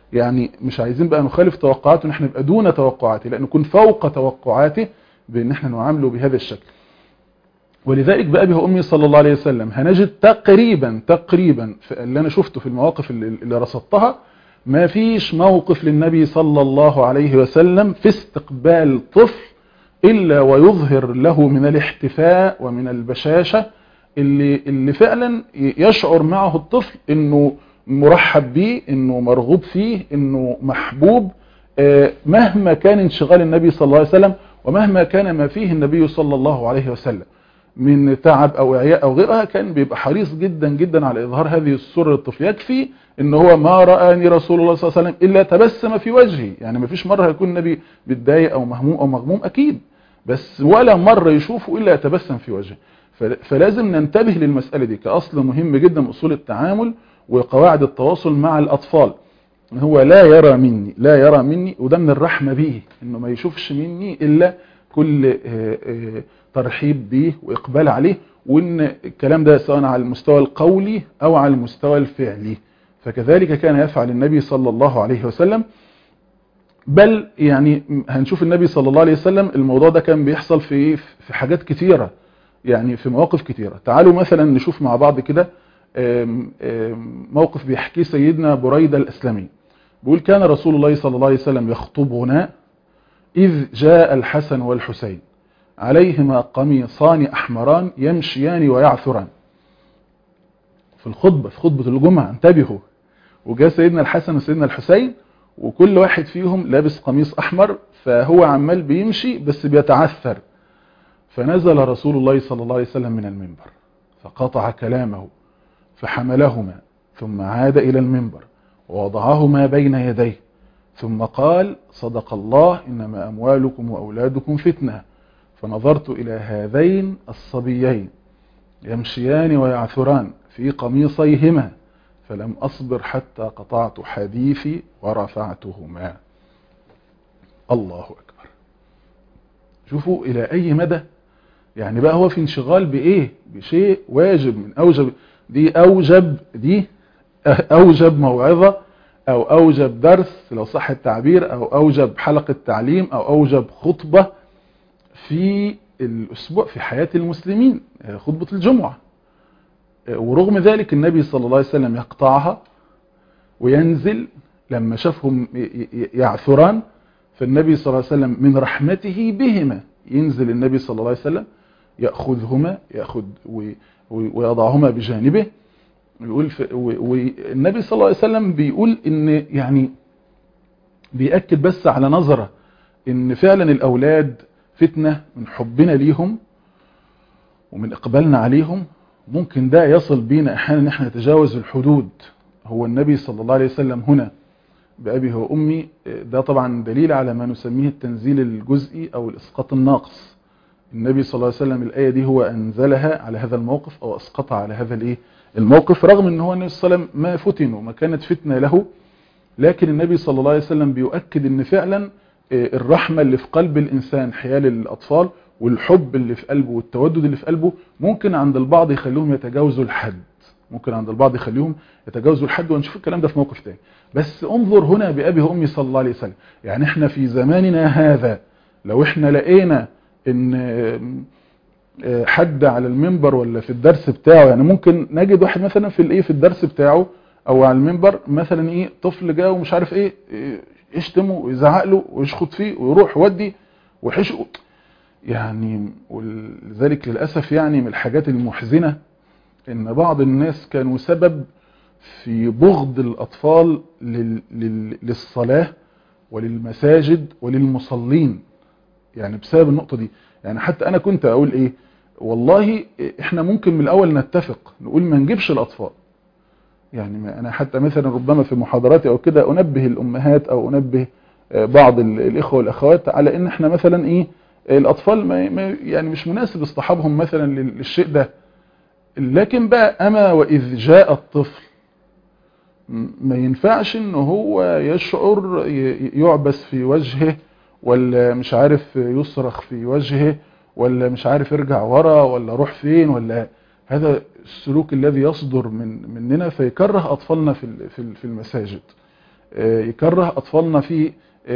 يعني مش عايزين بقى نخالف توقعاته ان احنا نبقى دون توقعاته لا نكون فوق توقعاته بان احنا نعامله بهذا الشكل ولذلك بأبي وأمي صلى الله عليه وسلم هنجد تقريبا تقريبا في اللي أنا شفته في المواقف اللي, اللي رصدتها ما فيش موقف للنبي صلى الله عليه وسلم في استقبال طفل إلا ويظهر له من الاحتفاء ومن البشاشة اللي, اللي فعلا يشعر معه الطفل انه مرحب به انه مرغوب فيه انه محبوب مهما كان انشغال النبي صلى الله عليه وسلم ومهما كان ما فيه النبي صلى الله عليه وسلم من تعب او اعياء او غيرها كان بيبقى حريص جدا جدا على اظهار هذه الصورة للطفل يكفي ان هو ما رآني رسول الله صلى الله عليه وسلم الا تبسم في وجهي يعني ما فيش مرة هيكون النبي بيتضايق او مهموم او مغموم اكيد بس ولا مرة يشوفه الا يتبسم في وجهه فلازم ننتبه للمسألة دي كأصل مهم جدا من أصول التعامل وقواعد التواصل مع الأطفال هو لا يرى مني لا يرى مني وده من الرحمة به انه ما يشوفش مني الا كل ترحيب به واقبال عليه وان الكلام ده سواء على المستوى القولي او على المستوى الفعلي فكذلك كان يفعل النبي صلى الله عليه وسلم بل يعني هنشوف النبي صلى الله عليه وسلم الموضوع ده كان بيحصل في في حاجات كتيرة يعني في مواقف كتيرة تعالوا مثلا نشوف مع بعض كده موقف بيحكيه سيدنا بريدة الأسلمي بيقول كان رسول الله صلى الله عليه وسلم يخطبنا إذ جاء الحسن والحسين عليهما قميصان أحمران يمشيان ويعثران في الخطبة في خطبة الجمعة انتبهوا وجاء سيدنا الحسن وسيدنا الحسين وكل واحد فيهم لابس قميص أحمر فهو عمال بيمشي بس بيتعثر فنزل رسول الله صلى الله عليه وسلم من المنبر فقطع كلامه فحملهما ثم عاد إلى المنبر ووضعهما بين يديه ثم قال صدق الله إنما أموالكم وأولادكم فتنة فنظرت إلى هذين الصبيين يمشيان ويعثران في قميصيهما فلم أصبر حتى قطعت حديثي ورفعتهما الله أكبر شوفوا إلى أي مدى يعني بقى هو في انشغال بإيه بشيء واجب من أوجب دي أوجب دي أوجب موعظة أو أوجب درس لو صح التعبير أو أوجب حلقة تعليم أو أوجب خطبة في الأسبوع في حياة المسلمين خطبة الجمعة ورغم ذلك النبي صلى الله عليه وسلم يقطعها وينزل لما شافهم يعثران فالنبي صلى الله عليه وسلم من رحمته بهما ينزل النبي صلى الله عليه وسلم يأخذهما يأخذ ويضعهما بجانبه ويقول والنبي صلى الله عليه وسلم بيقول ان يعني بيأكد بس على نظرة ان فعلا الاولاد فتنة من حبنا ليهم ومن اقبالنا عليهم ممكن ده يصل بينا احيانا ان احنا نتجاوز الحدود هو النبي صلى الله عليه وسلم هنا بأبيه وأمي ده طبعا دليل على ما نسميه التنزيل الجزئي أو الإسقاط الناقص النبي صلى الله عليه وسلم الآية دي هو أنزلها على هذا الموقف أو أسقطها على هذا الإيه الموقف رغم أن هو النبي صلى الله عليه وسلم ما فتن وما كانت فتنة له لكن النبي صلى الله عليه وسلم بيؤكد أن فعلا الرحمة اللي في قلب الإنسان حيال الأطفال والحب اللي في قلبه والتودد اللي في قلبه ممكن عند البعض يخليهم يتجاوزوا الحد ممكن عند البعض يخليهم يتجاوزوا الحد ونشوف الكلام ده في موقف تاني بس انظر هنا بأبي وأمي صلى الله عليه وسلم يعني احنا في زماننا هذا لو احنا لقينا ان حد على المنبر ولا في الدرس بتاعه يعني ممكن نجد واحد مثلا في الايه في الدرس بتاعه او على المنبر مثلا ايه طفل جاء ومش عارف ايه يشتمه ويزعق له ويشخط فيه ويروح يودي ويحشه يعني ولذلك للأسف يعني من الحاجات المحزنة ان بعض الناس كانوا سبب في بغض الأطفال لل... لل... للصلاة وللمساجد وللمصلين يعني بسبب النقطة دي يعني حتى أنا كنت أقول إيه والله إحنا ممكن من الأول نتفق نقول ما نجيبش الأطفال يعني أنا حتى مثلا ربما في محاضراتي أو كده أنبه الأمهات أو أنبه بعض الإخوة والأخوات على إن إحنا مثلا إيه الأطفال ما يعني مش مناسب اصطحابهم مثلا للشيء ده لكن بقى أما وإذ جاء الطفل ما ينفعش ان هو يشعر يعبس في وجهه ولا مش عارف يصرخ في وجهه ولا مش عارف يرجع ورا ولا روح فين ولا هذا السلوك الذي يصدر من مننا فيكره أطفالنا في في المساجد يكره اطفالنا في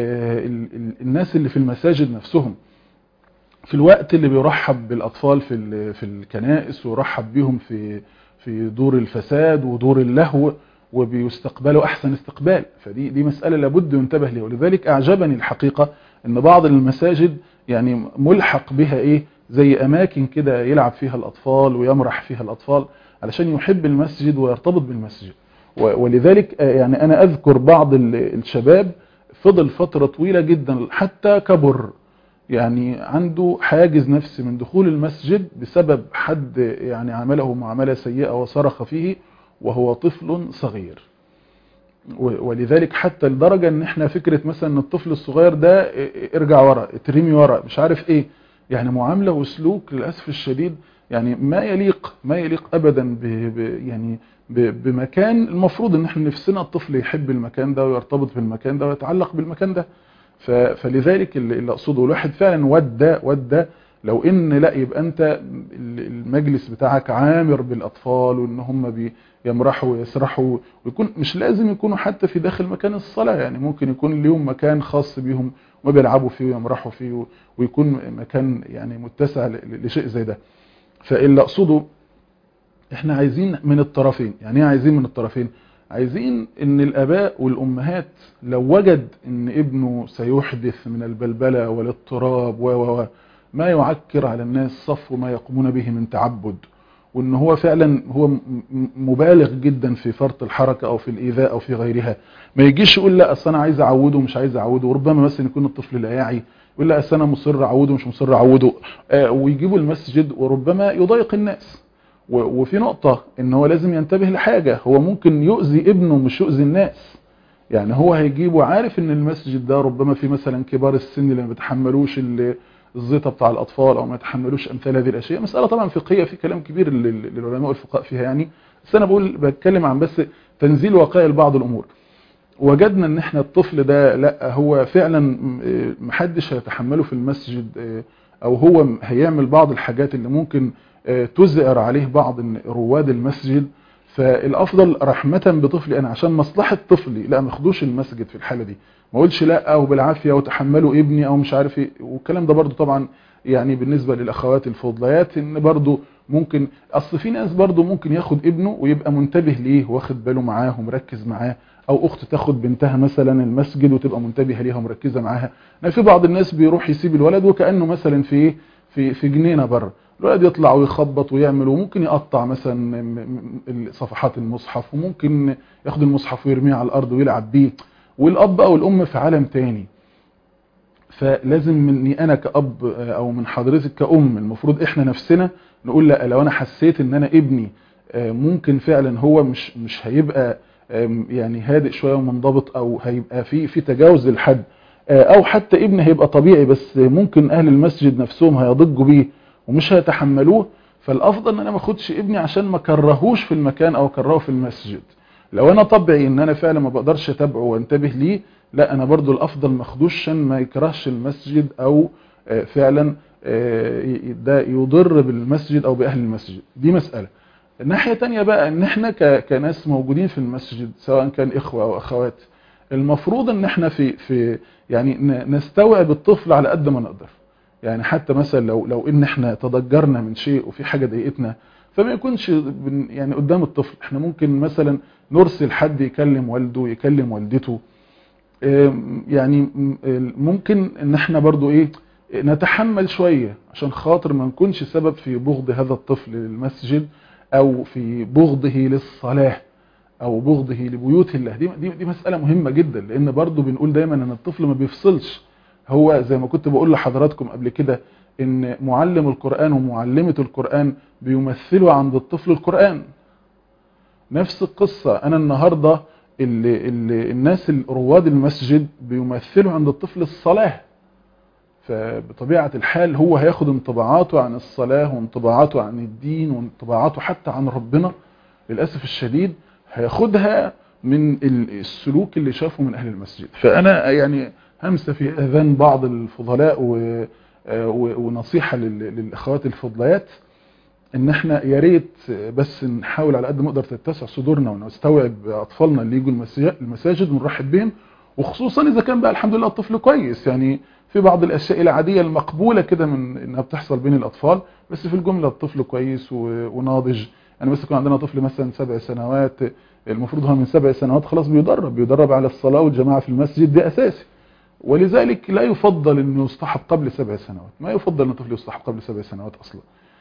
الناس اللي في المساجد نفسهم في الوقت اللي بيرحب بالاطفال في في الكنائس ويرحب بيهم في في دور الفساد ودور اللهو وبيستقبلوا احسن استقبال فدي دي مساله لابد ينتبه ليها ولذلك اعجبني الحقيقه ان بعض المساجد يعني ملحق بها ايه زي اماكن كده يلعب فيها الاطفال ويمرح فيها الاطفال علشان يحب المسجد ويرتبط بالمسجد ولذلك يعني انا اذكر بعض الشباب فضل فتره طويله جدا حتى كبر يعني عنده حاجز نفسي من دخول المسجد بسبب حد يعني عمله معاملة سيئة وصرخ فيه وهو طفل صغير ولذلك حتى لدرجة ان احنا فكرة مثلا ان الطفل الصغير ده ارجع ورا اترمي ورا مش عارف ايه يعني معاملة وسلوك للأسف الشديد يعني ما يليق ما يليق ابدا ب ب يعني ب بمكان المفروض ان احنا نفسنا الطفل يحب المكان ده ويرتبط بالمكان ده ويتعلق بالمكان ده فلذلك اللي اقصده الواحد فعلا ودى ودى لو ان لا يبقى انت المجلس بتاعك عامر بالاطفال وان هم بيمرحوا ويسرحوا ويكون مش لازم يكونوا حتى في داخل مكان الصلاة يعني ممكن يكون ليهم مكان خاص بيهم وبيلعبوا فيه ويمرحوا فيه ويكون مكان يعني متسع لشيء زي ده فاللي اقصده احنا عايزين من الطرفين يعني ايه عايزين من الطرفين عايزين ان الاباء والامهات لو وجد ان ابنه سيحدث من البلبلة والاضطراب و ما يعكر على الناس صف ما يقومون به من تعبد وان هو فعلا هو مبالغ جدا في فرط الحركة او في الايذاء او في غيرها ما يجيش يقول لا اصل انا عايز اعوده ومش عايز اعوده وربما مثلا يكون الطفل لا يعي يقول لا اصل انا مصر اعوده ومش مصر اعوده آه ويجيبوا المسجد وربما يضايق الناس وفي نقطة ان هو لازم ينتبه لحاجة هو ممكن يؤذي ابنه مش يؤذي الناس يعني هو هيجيبه عارف ان المسجد ده ربما في مثلا كبار السن اللي ما بيتحملوش الزيطة بتاع الاطفال او ما يتحملوش امثال هذه الاشياء مسألة طبعا فقهية في كلام كبير للعلماء والفقهاء فيها يعني بس انا بقول بتكلم عن بس تنزيل واقعي لبعض الامور وجدنا ان احنا الطفل ده لا هو فعلا محدش هيتحمله في المسجد او هو هيعمل بعض الحاجات اللي ممكن تزعر عليه بعض رواد المسجد فالافضل رحمة بطفلي انا عشان مصلحة طفلي لا ما اخدوش المسجد في الحالة دي ما اقولش لا او بالعافية وتحملوا ابني او مش عارف ايه والكلام ده برضو طبعا يعني بالنسبة للاخوات الفضليات ان برضو ممكن اصل في ناس برضو ممكن ياخد ابنه ويبقى منتبه ليه واخد باله معاه ومركز معاه او اخت تاخد بنتها مثلا المسجد وتبقى منتبهه ليها ومركزه معاها في بعض الناس بيروح يسيب الولد وكانه مثلا في في في جنينه بره الولد يطلع ويخبط ويعمل وممكن يقطع مثلا صفحات المصحف وممكن ياخد المصحف ويرميه على الارض ويلعب بيه والاب او الام في عالم تاني فلازم مني انا كاب او من حضرتك كأم المفروض احنا نفسنا نقول لا لو انا حسيت ان انا ابني ممكن فعلا هو مش مش هيبقى يعني هادئ شويه ومنضبط او هيبقى في في تجاوز للحد او حتى ابني هيبقى طبيعي بس ممكن اهل المسجد نفسهم هيضجوا بيه ومش هيتحملوه فالافضل ان انا ما اخدش ابني عشان ما كرهوش في المكان او كرهه في المسجد لو انا طبعي ان انا فعلا ما بقدرش اتابعه وانتبه ليه لا انا برضو الافضل ما اخدوش عشان ما يكرهش المسجد او فعلا ده يضر بالمسجد او باهل المسجد دي مسألة الناحية تانية بقى ان احنا كناس موجودين في المسجد سواء كان اخوة او اخوات المفروض ان احنا في في يعني نستوعب الطفل على قد ما نقدر يعني حتى مثلا لو لو ان احنا تضجرنا من شيء وفي حاجة ضايقتنا فما يكونش يعني قدام الطفل احنا ممكن مثلا نرسل حد يكلم والده يكلم والدته يعني ممكن ان احنا برضو ايه نتحمل شوية عشان خاطر ما نكونش سبب في بغض هذا الطفل للمسجد او في بغضه للصلاة او بغضه لبيوت الله دي, دي, دي مسألة مهمة جدا لان برضو بنقول دايما ان الطفل ما بيفصلش هو زي ما كنت بقول لحضراتكم قبل كده ان معلم القرآن ومعلمة القرآن بيمثلوا عند الطفل القرآن نفس القصة انا النهاردة اللي اللي الناس رواد المسجد بيمثلوا عند الطفل الصلاة فبطبيعة الحال هو هياخد انطباعاته عن الصلاة وانطباعاته عن الدين وانطباعاته حتى عن ربنا للأسف الشديد هياخدها من السلوك اللي شافه من أهل المسجد فأنا يعني همسة في أذان بعض الفضلاء ونصيحة للأخوات الفضليات ان احنا يا ريت بس نحاول على قد ما نقدر تتسع صدورنا ونستوعب اطفالنا اللي يجوا المساجد ونرحب بهم وخصوصا اذا كان بقى الحمد لله الطفل كويس يعني في بعض الاشياء العاديه المقبوله كده من انها بتحصل بين الاطفال بس في الجمله الطفل كويس وناضج يعني بس يكون عندنا طفل مثلا سبع سنوات المفروض هو من سبع سنوات خلاص بيدرب بيدرب على الصلاه والجماعه في المسجد دي اساسي ولذلك لا يفضل انه يصطحب قبل سبع سنوات ما يفضل ان الطفل يصطحب قبل سبع سنوات اصلا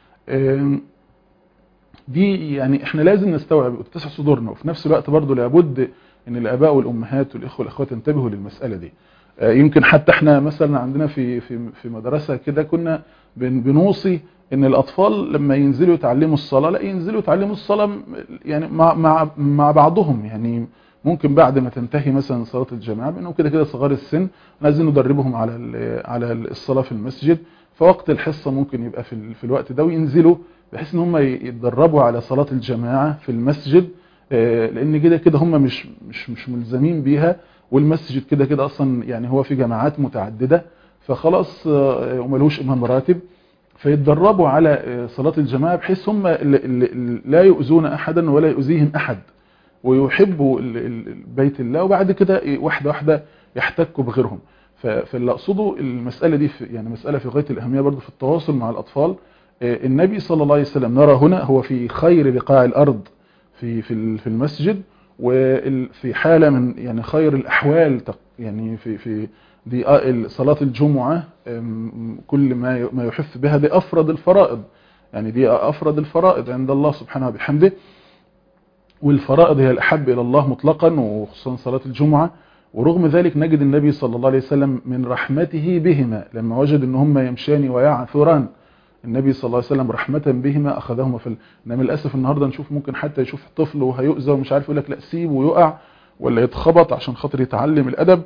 دي يعني احنا لازم نستوعب وتتسع صدورنا وفي نفس الوقت برضه لابد ان الاباء والامهات والاخوه والاخوات ينتبهوا للمساله دي يمكن حتى احنا مثلا عندنا في في في مدرسه كده كنا بنوصي ان الاطفال لما ينزلوا يتعلموا الصلاه لا ينزلوا يتعلموا الصلاه يعني مع مع مع بعضهم يعني ممكن بعد ما تنتهي مثلا صلاه الجماعه بانهم كده كده صغار السن عايزين ندربهم على على الصلاه في المسجد فوقت الحصه ممكن يبقى في في الوقت ده وينزلوا بحيث ان هم يتدربوا على صلاه الجماعه في المسجد لان كده كده هم مش مش مش ملزمين بيها والمسجد كده كده اصلا يعني هو في جماعات متعدده فخلاص وملوش امام راتب فيتدربوا على صلاه الجماعه بحيث هم لا يؤذون احدا ولا يؤذيهم احد ويحبوا بيت الله وبعد كده واحده واحده يحتكوا بغيرهم فاللي اقصده المساله دي في يعني مساله في غايه الاهميه برضو في التواصل مع الاطفال النبي صلى الله عليه وسلم نرى هنا هو في خير بقاع الارض في في في المسجد وفي حاله من يعني خير الاحوال يعني في في دي صلاه الجمعه كل ما ما يحث بها دي افرض الفرائض يعني دي افرض الفرائض عند الله سبحانه وبحمده والفرائض هي الاحب الى الله مطلقا وخصوصا صلاه الجمعه ورغم ذلك نجد النبي صلى الله عليه وسلم من رحمته بهما لما وجد ان هم يمشان ويعثران النبي صلى الله عليه وسلم رحمة بهما أخذهما في إنما للأسف النهاردة نشوف ممكن حتى يشوف طفل وهيؤذى ومش عارف يقول لك لا سيبه ويقع ولا يتخبط عشان خاطر يتعلم الأدب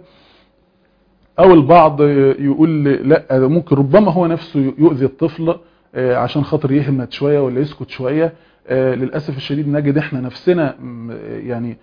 أو البعض يقول لا ممكن ربما هو نفسه يؤذي الطفل عشان خاطر يهمت شوية ولا يسكت شوية للأسف الشديد نجد احنا نفسنا يعني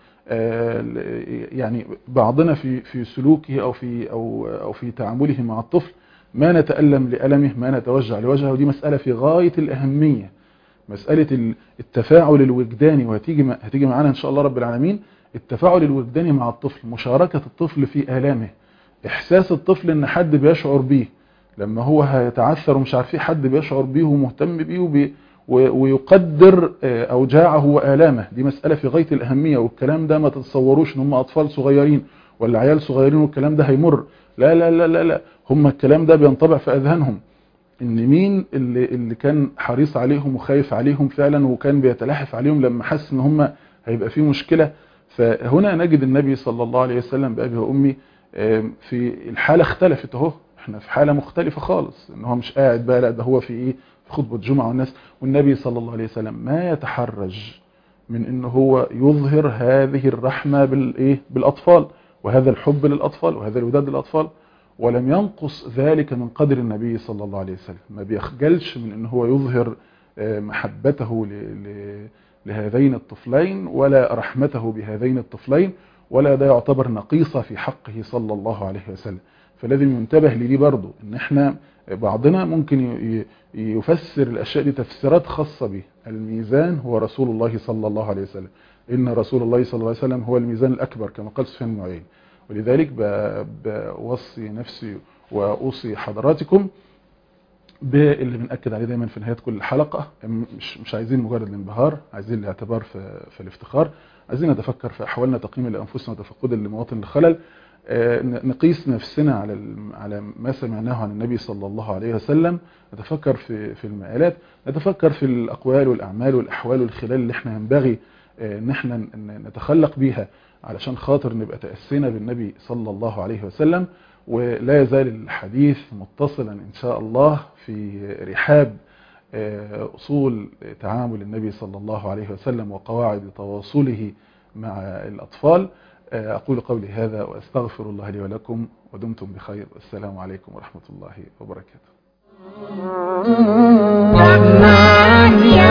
يعني بعضنا في في سلوكه أو في أو أو في تعامله مع الطفل ما نتألم لألمه ما نتوجع لوجهه ودي مسألة في غاية الأهمية مسألة التفاعل الوجداني وهتيجي هتيجي معانا إن شاء الله رب العالمين التفاعل الوجداني مع الطفل مشاركة الطفل في آلامه إحساس الطفل إن حد بيشعر بيه لما هو هيتعثر ومش عارف حد بيشعر بيه ومهتم بيه وبي ويقدر أوجاعه وآلامه دي مسألة في غاية الأهمية والكلام ده ما تتصوروش إن هم أطفال صغيرين ولا عيال صغيرين والكلام ده هيمر لا لا لا لا لا هم الكلام ده بينطبع في اذهانهم ان مين اللي, اللي كان حريص عليهم وخايف عليهم فعلا وكان بيتلحف عليهم لما حس ان هم هيبقى في مشكلة فهنا نجد النبي صلى الله عليه وسلم بأبي وأمي في الحالة اختلفت اهو احنا في حالة مختلفة خالص ان هو مش قاعد بقى لا ده هو في ايه في خطبة جمعة والناس والنبي صلى الله عليه وسلم ما يتحرج من ان هو يظهر هذه الرحمة بالايه بالاطفال وهذا الحب للاطفال وهذا الوداد للاطفال ولم ينقص ذلك من قدر النبي صلى الله عليه وسلم ما بيخجلش من ان هو يظهر محبته لهذين الطفلين ولا رحمته بهذين الطفلين ولا ده يعتبر نقيصة في حقه صلى الله عليه وسلم فلازم ينتبه لدي برضو ان احنا بعضنا ممكن يفسر الاشياء دي تفسيرات خاصة به الميزان هو رسول الله صلى الله عليه وسلم ان رسول الله صلى الله عليه وسلم هو الميزان الاكبر كما قال سفيان المعين ولذلك بوصي نفسي واوصي حضراتكم باللي بنأكد عليه دايما في نهاية كل حلقة مش مش عايزين مجرد الانبهار عايزين الاعتبار في, في الافتخار عايزين نتفكر في احوالنا تقييم لانفسنا وتفقدا لمواطن الخلل نقيس نفسنا على على ما سمعناه عن النبي صلى الله عليه وسلم نتفكر في في المآلات نتفكر في الاقوال والاعمال والاحوال والخلال اللي احنا ينبغي ان احنا نتخلق بيها علشان خاطر نبقى تأسينا بالنبي صلى الله عليه وسلم ولا يزال الحديث متصلا إن شاء الله في رحاب أصول تعامل النبي صلى الله عليه وسلم وقواعد تواصله مع الأطفال أقول قولي هذا وأستغفر الله لي ولكم ودمتم بخير والسلام عليكم ورحمة الله وبركاته